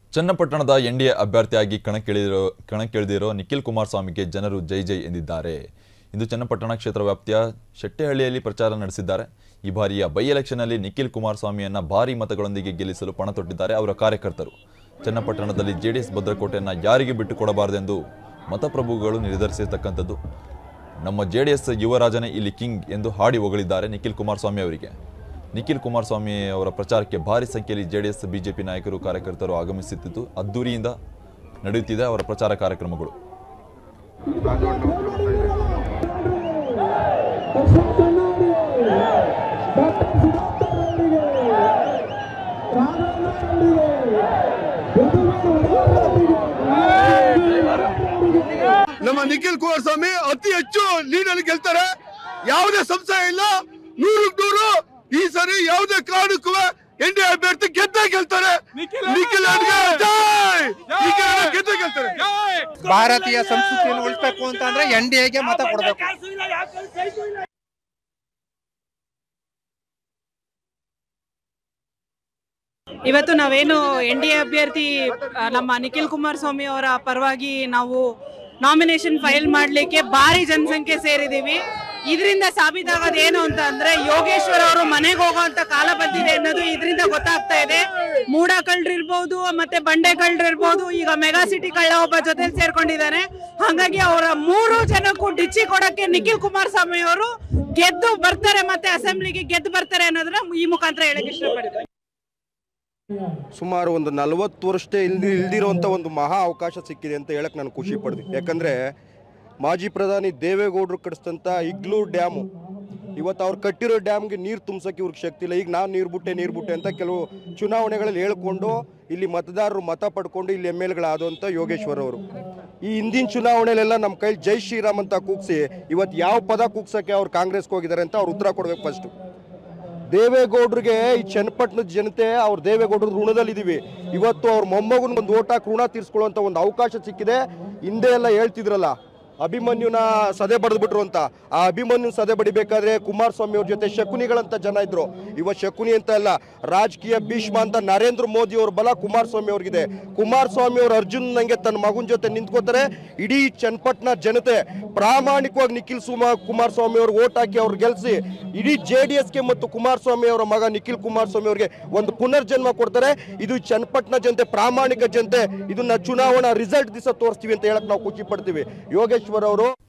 ಚನ್ನಪಟ್ಟಣದ NDA ಅಭ್ಯರ್ಥಿಯಾಗಿ ಕಣಕ್ಕಿಳಿದಿರೋ ಕಣಕ್ಕಿಳಿದಿರೋ ನಿಖಿಲ್ ಕುಮಾರಸ್ವಾಮಿಗೆ ಜನರು ಜೈ ಜೈ ಎಂದಿದ್ದಾರೆ ಇಂದು ಚನ್ನಪಟ್ಟಣ ಕ್ಷೇತ್ರ ವ್ಯಾಪ್ತಿಯ ಶೆಟ್ಟೆಹಳ್ಳಿಯಲ್ಲಿ ಪ್ರಚಾರ ನಡೆಸಿದ್ದಾರೆ ಈ ಬಾರಿಯ ಬೈ ಎಲೆಕ್ಷನ್ನಲ್ಲಿ ನಿಖಿಲ್ ಕುಮಾರಸ್ವಾಮಿಯನ್ನ ಭಾರಿ ಮತಗಳೊಂದಿಗೆ ಗೆಲ್ಲಿಸಲು ಪಣ ತೊಟ್ಟಿದ್ದಾರೆ ಅವರ ಕಾರ್ಯಕರ್ತರು ಚನ್ನಪಟ್ಟಣದಲ್ಲಿ ಜೆಡಿಎಸ್ ಭದ್ರಕೋಟೆಯನ್ನ ಯಾರಿಗೆ ಬಿಟ್ಟುಕೊಡಬಾರದೆಂದು ಮತಪ್ರಭುಗಳು ನಿರ್ಧರಿಸಿರ್ತಕ್ಕಂಥದ್ದು ನಮ್ಮ ಜೆಡಿಎಸ್ ಯುವರಾಜನೇ ಇಲ್ಲಿ ಕಿಂಗ್ ಎಂದು ಹಾಡಿ ಹೊಗಳಿದ್ದಾರೆ ನಿಖಿಲ್ ಕುಮಾರಸ್ವಾಮಿ ಅವರಿಗೆ ನಿಖಿಲ್ ಕುಮಾರಸ್ವಾಮಿ ಅವರ ಪ್ರಚಾರಕ್ಕೆ ಭಾರಿ ಸಂಖ್ಯೆಯಲ್ಲಿ ಜೆಡಿಎಸ್ ಬಿಜೆಪಿ ನಾಯಕರು ಕಾರ್ಯಕರ್ತರು ಆಗಮಿಸುತ್ತಿದ್ದು ಅದ್ದೂರಿಯಿಂದ ನಡೆಯುತ್ತಿದೆ ಅವರ ಪ್ರಚಾರ ಕಾರ್ಯಕ್ರಮಗಳು ನಮ್ಮ ನಿಖಿಲ್ ಕುಮಾರಸ್ವಾಮಿ ಅತಿ ಹೆಚ್ಚು ಲೀಡ್ ಅಲ್ಲಿ ಗೆಲ್ತಾರೆ ಯಾವುದೇ ಸಂಶಯ ಇಲ್ಲ ನೂರಕ್ಕೆ ನೂರು ಈ ಸರಿ ಯಾವುದೇ ಕಾರಣಕ್ಕೂ ಎನ್ ಡಿ ಅಭ್ಯರ್ಥಿ ಗೆದ್ದೇ ಗೆಲ್ತಾರೆ ನಿಖಿಲ್ ಅವ್ರಿಗೆ ಜೈ! ನಿಖಿಲ್ ಅವ್ರಿಗೆ ಗೆದ್ದೇ ಗೆಲ್ತಾರೆ ಭಾರತೀಯ ಸಂಸ್ಕೃತಿಯನ್ನು ಉಳಿಸ್ಬೇಕು ಅಂತ ಅಂದ್ರೆ ಎನ್ ಡಿ ಎಗೆ ಮತ ಕೊಡಬೇಕು ಇವತ್ತು ನಾವೇನು ಎನ್ ಡಿ ಎ ಅಭ್ಯರ್ಥಿ ಆ, ನಮ್ಮ ನಿಖಿಲ್ ಕುಮಾರಸ್ವಾಮಿ ಅವರ ಪರವಾಗಿ ನಾವು ನಾಮಿನೇಷನ್ ಫೈಲ್ ಮಾಡಲಿಕ್ಕೆ ಭಾರಿ ಜನಸಂಖ್ಯೆ ಸೇರಿದೀವಿ ಇದರಿಂದ ಸಾಬೀತಾಗೋದು ಏನು ಅಂತ ಅಂದ್ರೆ ಯೋಗೇಶ್ವರ್ ಅವರು ಮನೆಗೆ ಹೋಗುವಂತ ಕಾಲ ಬಂದಿದೆ ಅನ್ನೋದು ಇದರಿಂದ ಗೊತ್ತಾಗ್ತಾ ಇದೆ ಮೂಡ ಕಳ್ಳರಿರ್ಬೋದು ಮತ್ತೆ ಬಂಡೆ ಕಳ್ಳರಿರ್ಬೋದು ಈಗ ಮೆಗಾ ಸಿಟಿ ಕಳ್ಳ ಒಬ್ಬ ಜೊತೆ ಸೇರ್ಕೊಂಡಿದ್ದಾರೆ ಹಾಗಾಗಿ ಅವರ ಮೂರು ಜನಕ್ಕೂ ಡಿಚ್ಚಿ ಕೊಡಕ್ಕೆ ನಿಖಿಲ್ ಕುಮಾರಸ್ವಾಮಿ ಅವರು ಗೆದ್ದು ಬರ್ತಾರೆ ಮತ್ತೆ ಅಸೆಂಬ್ಲಿಗೆ ಗೆದ್ದು ಬರ್ತಾರೆ ಅನ್ನೋದನ್ನ ಈ ಮುಖಾಂತರ ಹೇಳಕ್ ಇಷ್ಟಪಡ್ತೀನಿ ಸುಮಾರು ಒಂದು ನಲವತ್ತು ವರ್ಷ ಇಲ್ದಿ ಇಲ್ದಿರೋಂಥ ಒಂದು ಮಹಾ ಅವಕಾಶ ಸಿಕ್ಕಿದೆ ಅಂತ ಹೇಳಕ್ ನಾನು ಖುಷಿ ಪಡ್ದೆ ಯಾಕಂದರೆ ಮಾಜಿ ಪ್ರಧಾನಿ ದೇವೇಗೌಡರು ಕಟ್ಟಿಸಿದಂಥ ಇಗ್ಲೂರು ಡ್ಯಾಮು ಇವತ್ತು ಅವ್ರು ಕಟ್ಟಿರೋ ಡ್ಯಾಮ್ಗೆ ನೀರು ತುಂಬಿಸೋಕೆ ಇವ್ರಿಗೆ ಶಕ್ತಿ ಇಲ್ಲ ಈಗ ನಾನು ನೀರು ಬಿಟ್ಟೆ ನೀರು ಬಿಟ್ಟೆ ಅಂತ ಕೆಲವು ಚುನಾವಣೆಗಳಲ್ಲಿ ಹೇಳ್ಕೊಂಡು ಇಲ್ಲಿ ಮತದಾರರು ಮತ ಪಡ್ಕೊಂಡು ಇಲ್ಲಿ ಎಮ್ ಎಲ್ಗಳಾದಂಥ ಯೋಗೇಶ್ವರ್ ಅವರು ಈ ಹಿಂದಿನ ಚುನಾವಣೆಲೆಲ್ಲ ನಮ್ಮ ಕೈಲಿ ಜೈ ಶ್ರೀರಾಮ್ ಅಂತ ಕೂಗ್ಸಿ ಇವತ್ತು ಯಾವ ಪದ ಕೂಗ್ಸೋಕ್ಕೆ ಅವ್ರು ಕಾಂಗ್ರೆಸ್ಗೆ ಹೋಗಿದ್ದಾರೆ ಅಂತ ಅವ್ರು ಉತ್ತರ ಕೊಡ್ಬೇಕು ಫಸ್ಟು ದೇವೇಗೌಡರಿಗೆ ಈ ಚನ್ನಪಟ್ಟಣದ ಜನತೆ ಅವ್ರ ದೇವೇಗೌಡರ ಋಣದಲ್ಲಿದ್ದೀವಿ ಇವತ್ತು ಅವ್ರ ಮೊಮ್ಮಗನ ಒಂದು ಓಟ್ ಹಾಕಿ ಋಣ ತೀರಿಸ್ಕೊಳ್ಳುವಂಥ ಒಂದು ಅವಕಾಶ ಸಿಕ್ಕಿದೆ ಹಿಂದೆ ಎಲ್ಲ ಹೇಳ್ತಿದ್ರಲ್ಲ ಅಭಿಮನ್ಯುನ ಸದೆ ಬಡಿದ್ಬಿಟ್ರು ಅಂತ ಆ ಅಭಿಮನ್ಯು ಸದೆ ಬಡಿಬೇಕಾದ್ರೆ ಕುಮಾರಸ್ವಾಮಿ ಅವ್ರ ಜೊತೆ ಶಕುನಿಗಳಂತ ಜನ ಇದ್ರು ಇವತ್ತು ಶಕುನಿ ಅಂತ ಅಲ್ಲ ರಾಜಕೀಯ ಭೀಷ್ಮ ಅಂತ ನರೇಂದ್ರ ಮೋದಿ ಅವ್ರ ಬಲ ಕುಮಾರಸ್ವಾಮಿ ಅವ್ರಿಗಿದೆ ಕುಮಾರಸ್ವಾಮಿ ಅವ್ರ ಅರ್ಜುನ್ ನಂಗೆ ತನ್ನ ಮಗನ ಜೊತೆ ನಿಂತ್ಕೋತಾರೆ ಇಡೀ ಚನ್ನಪಟ್ಟಣ ಜನತೆ ಪ್ರಾಮಾಣಿಕವಾಗಿ ನಿಖಿಲ್ ಸುಮಾ ಕುಮಾರಸ್ವಾಮಿ ಅವ್ರಿಗೆ ಓಟ್ ಹಾಕಿ ಅವ್ರು ಗೆಲ್ಸಿ ಇಡೀ ಜೆ ಡಿ ಎಸ್ಗೆ ಮತ್ತು ಕುಮಾರಸ್ವಾಮಿ ಅವರ ಮಗ ನಿಖಿಲ್ ಕುಮಾರಸ್ವಾಮಿ ಅವರಿಗೆ ಒಂದು ಪುನರ್ಜನ್ಮ ಕೊಡ್ತಾರೆ ಇದು ಚನ್ನಪಟ್ಟಣ ಜನತೆ ಪ್ರಾಮಾಣಿಕ ಜನತೆ ಇದನ್ನ ಚುನಾವಣಾ ರಿಸಲ್ಟ್ ದಿವಸ ತೋರಿಸ್ತೀವಿ ಅಂತ ಹೇಳಕ್ ನಾವು ಖುಷಿ ಪಡ್ತೀವಿ ಯೋಗೇಶ್ವರ್ ಅವರು